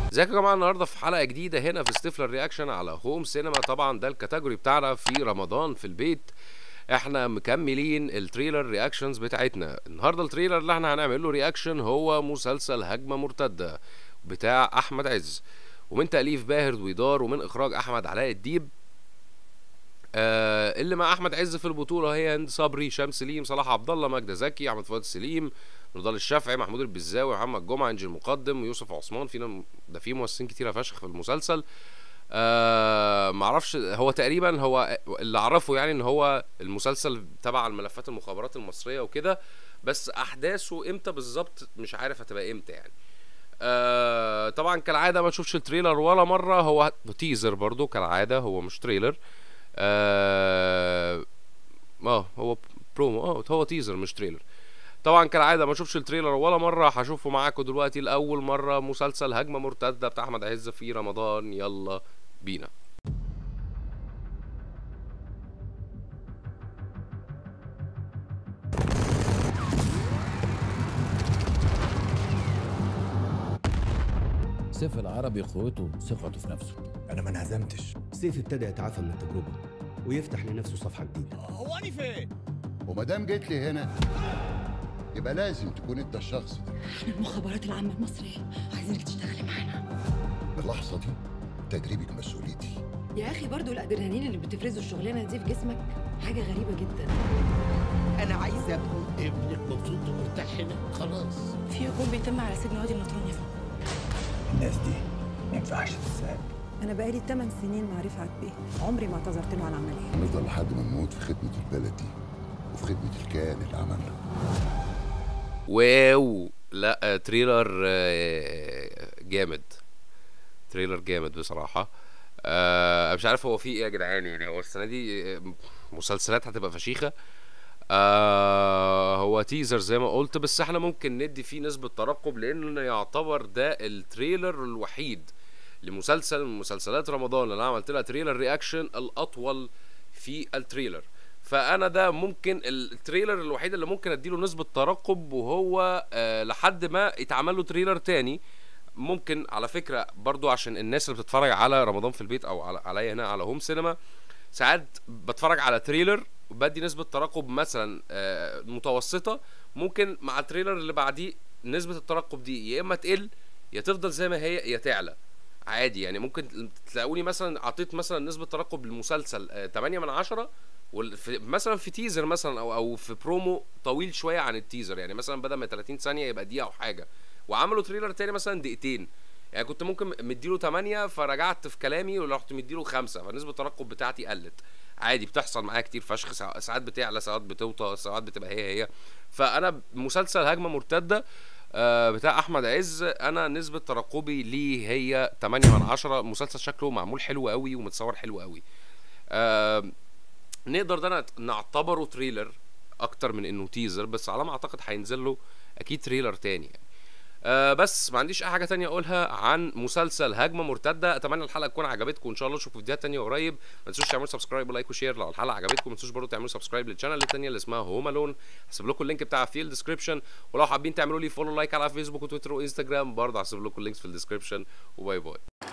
ازيكم يا جماعه النهارده في حلقه جديده هنا في ستيفلر رياكشن على هوم سينما طبعا ده الكاتيجوري بتاعنا في رمضان في البيت احنا مكملين التريلر رياكشنز بتاعتنا النهارده التريلر اللي احنا هنعمل له رياكشن هو مسلسل هجمه مرتده بتاع احمد عز ومن تاليف باهر دويدار ومن اخراج احمد علاء الديب آه اللي مع احمد عز في البطوله هي هند صبري شمس سليم صلاح عبد الله ماجده زكي احمد فؤاد سليم نضال الشافعي محمود البزاوي محمد جمعه انجي المقدم يوسف عثمان فينا ده في ممثلين كتيره فشخ في المسلسل آه معرفش هو تقريبا هو اللي اعرفه يعني ان هو المسلسل تبع الملفات المخابرات المصريه وكده بس احداثه امتى بالظبط مش عارف هتبقى امتى يعني آه طبعا كالعاده ما تشوفش التريلر ولا مره هو تيزر برضو كالعاده هو مش تريلر اه, آه هو برومو اه هو تيزر مش تريلر طبعا كالعاده ما اشوفش التريلر ولا مره هشوفه معاكم دلوقتي لاول مره مسلسل هجمه مرتده بتاع احمد عز في رمضان يلا بينا سيف العربي قوته ثقته في نفسه انا ما انهزمتش سيف ابتدى يتعافى من التجربة ويفتح لنفسه صفحة جديدة هو أنا فين؟ وما دام جيت لي هنا يبقى لازم تكون انت الشخص ده احنا المخابرات العامة المصرية عايزينك تشتغلي معانا اللحظه دي تدريبك مسؤوليتي يا اخي برضو الادرينالين اللي بتفرزه الشغلانة دي في جسمك حاجة غريبة جدا انا عايزه ابني ابنك مبسوط ومرتاح هنا خلاص في هجوم بيتم على سجن وادي النطرون يا فندم الناس دي ما ينفعش تتساب أنا بقالي 8 سنين مع رفعت بيه عمري ما اعتذرت له على العملية هنفضل لحد ما نموت في خدمه البلد دي وفي خدمه الكيان اللي عملنا واو لا آه، تريلر آه، جامد تريلر جامد بصراحة آه مش عارف هو فيه ايه يا جدعان يعني هو السنة دي آه، مسلسلات هتبقى فشيخة آه هو تيزر زي ما قلت بس احنا ممكن ندي فيه نسبة ترقب لان يعتبر ده التريلر الوحيد لمسلسل من مسلسلات رمضان اللي انا عملت لها تريلر رياكشن الاطول في التريلر فانا ده ممكن التريلر الوحيد اللي ممكن اديله نسبة ترقب وهو آه لحد ما يتعمل له تريلر تاني ممكن على فكرة برضو عشان الناس اللي بتتفرج على رمضان في البيت او على عليا هنا على هوم سينما ساعات بتفرج على تريلر وبدي نسبة ترقب مثلا آه، متوسطة ممكن مع التريلر اللي بعديه نسبة الترقب دي يا اما تقل يا تفضل زي ما هي يا تعلى عادي يعني ممكن تلاقوني مثلا اعطيت مثلا نسبة ترقب للمسلسل آه، 8 من 10 وال- في- مثلا في تيزر مثلا او او في برومو طويل شويه عن التيزر يعني مثلا بدل ما 30 ثانيه يبقى دقيقه او حاجه وعملوا تريلر تاني مثلا دقيقتين يعني كنت ممكن مديله 8 فرجعت في كلامي ورحت مديله 5 فنسبه الترقب بتاعتي قلت عادي بتحصل معايا كتير فشخ ساع- ساعات بتعلى ساعات بتوطى ساعات بتبقى هي هي فانا مسلسل هجمه مرتده آه، بتاع احمد عز انا نسبه ترقبي ليه هي 8 من 10 مسلسل شكله معمول حلو قوي ومتصور حلو قوي آه، نقدر ده نعت- نعتبره تريلر اكتر من انه تيزر بس على ما اعتقد هينزل له اكيد تريلر تاني يعني. آه بس ما عنديش اي حاجه تانية اقولها عن مسلسل هجمه مرتده اتمنى الحلقه تكون عجبتكم ان شاء الله نشوفكم في فيديوهات تانية قريب ما تنسوش تعملوا سبسكرايب ولايك وشير لو الحلقه عجبتكم ما تنسوش برضه تعملوا سبسكرايب للشانل التانية اللي اسمها هوم الون هسيب لكم اللينك بتاعها في الديسكربشن ولو حابين تعملوا لي فولو لايك على فيسبوك وتويتر وانستجرام برضه هسيب لكم اللينكس في الديسكربشن وباي باي